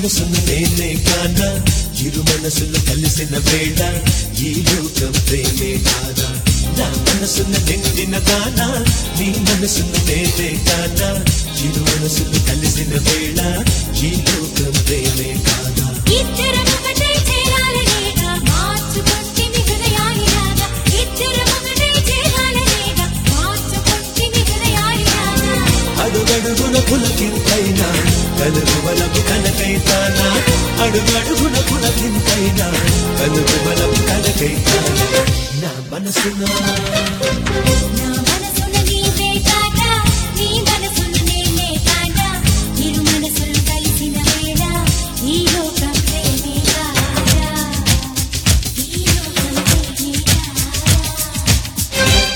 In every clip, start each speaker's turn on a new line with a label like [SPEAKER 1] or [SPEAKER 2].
[SPEAKER 1] మనసును నేనే కాదా ఇరు మనసులు కలిసిన వేళ ఈ లోకం ప్రేమే కాదా నా మనసును నిండిన దానా నీ మనసును నేనే కాదా ఇరు మనసులు కలిసిన వేళ ఈ లోకం ప్రేమే కాదా
[SPEAKER 2] ఇద్దరం ఒకటే చేరాలనేగా మార్చుకొంటిని హృదయాలిలాగా ఇద్దరం ఒకటే చేరాలనేగా మార్చుకొంటిని హృదయాలిలాగా
[SPEAKER 1] అడుగడుగున పులకింతైనా కలుగు వలపు కనకైతానా అడుగడుగున పులకింతైనా కలుగు వలపు కనకైతానా నా మనసునా
[SPEAKER 2] నా మనసున నీవే కాదా నీ మనసున నేనే కాదా ఇరు మనసులు కలిసిన వేళ ఈ లోకం ప్రేమే కాదా ఈ లోకం ప్రేమే కాదా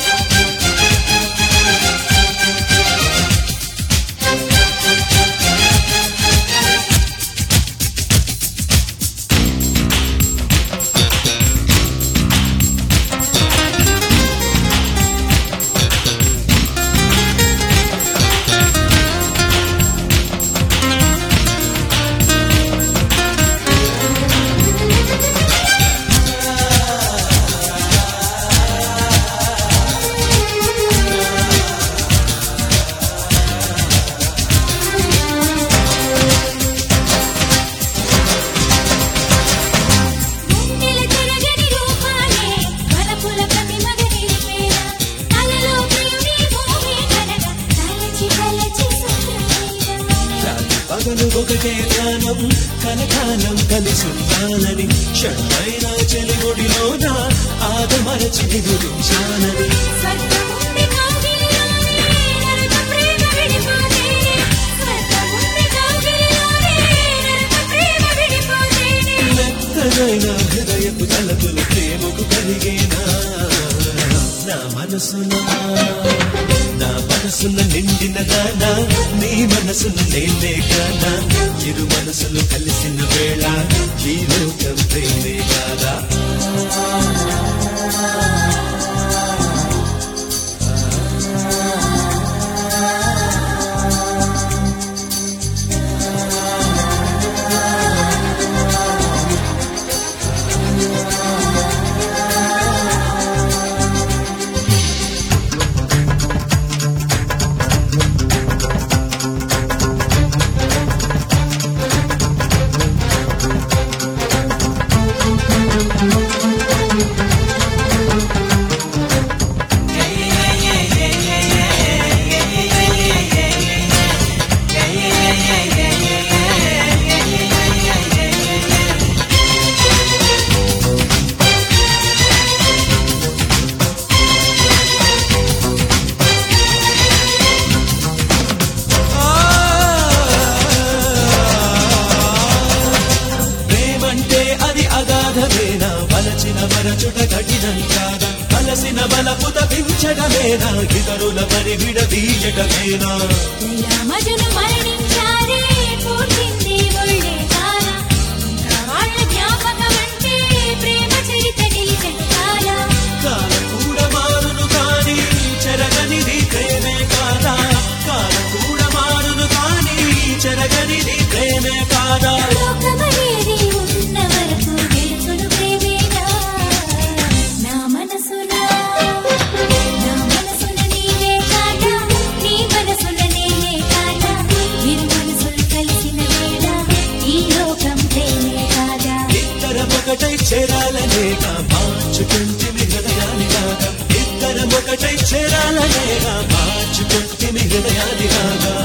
[SPEAKER 2] గుండెల తిరగని రూపాలే వలపుల ప్రతిమగ నిలిపేనా అలలో ప్రియుని భూమి కనక తలచి తలచి సుఖమేనా
[SPEAKER 1] రాత్రి పగలు ఒకటే ధ్యానం కలకాలం కలిసుండాలని క్షణమైన చెలిగుడిలోన ఆదమరచి నిగురించాలని
[SPEAKER 2] స్వర్గముంది కౌగిలిలోనే నరక ప్రేమ విడిపోతేనే స్వర్గముంది కౌగిలిలోనే నరక ప్రేమ విడిపోతేనే
[SPEAKER 1] మెత్తనైన హృదయపు తలపులు ప్రేమకు కలిగేనా నా మనసునా నా మనసున నిండిన దానా నీ మనసును నేనే కాదా ఇరు మనసులు కలిసిన వేళ ఈ లోకం ప్రేమే కాదా ప్రేమంటే అది అగాధమేనా వలచిన వరచుట కఠినం కాదా కలసిన బలపుత పెంచడమేనా ఇతరుల పరి విడదీయటమేనా
[SPEAKER 2] మజను మరణించారే పూర్తింది ఒళ్ళే కాల వాళ్ళ జ్ఞాపకం అంటే ప్రేమ చరిత నిలిచిన కాల
[SPEAKER 1] కాలం కూడా మారును కాని చెరగనిది ప్రేమే కాదా కాలం కూడా మారును కాని చెరగనిది ప్రేమే కాదా
[SPEAKER 2] లోకమనేది ఉన్న వరకు గెలుచును ప్రేమేనా నా మనసున నా మనసున నీవే కాదా నీ మనసున నేనే కాదా ఇరు మనసులు కలిసిన వేళ ఈ లోకం ప్రేమే కాదా
[SPEAKER 1] ఇద్దరం ఒకటై చేరాలనేగా మార్చుకుంటిమి హృదయాన్ని కాగా ఇద్దరం ఒకటై చేరాలనేగా మార్చుకుంటిమి హృదయాన్ని కాగా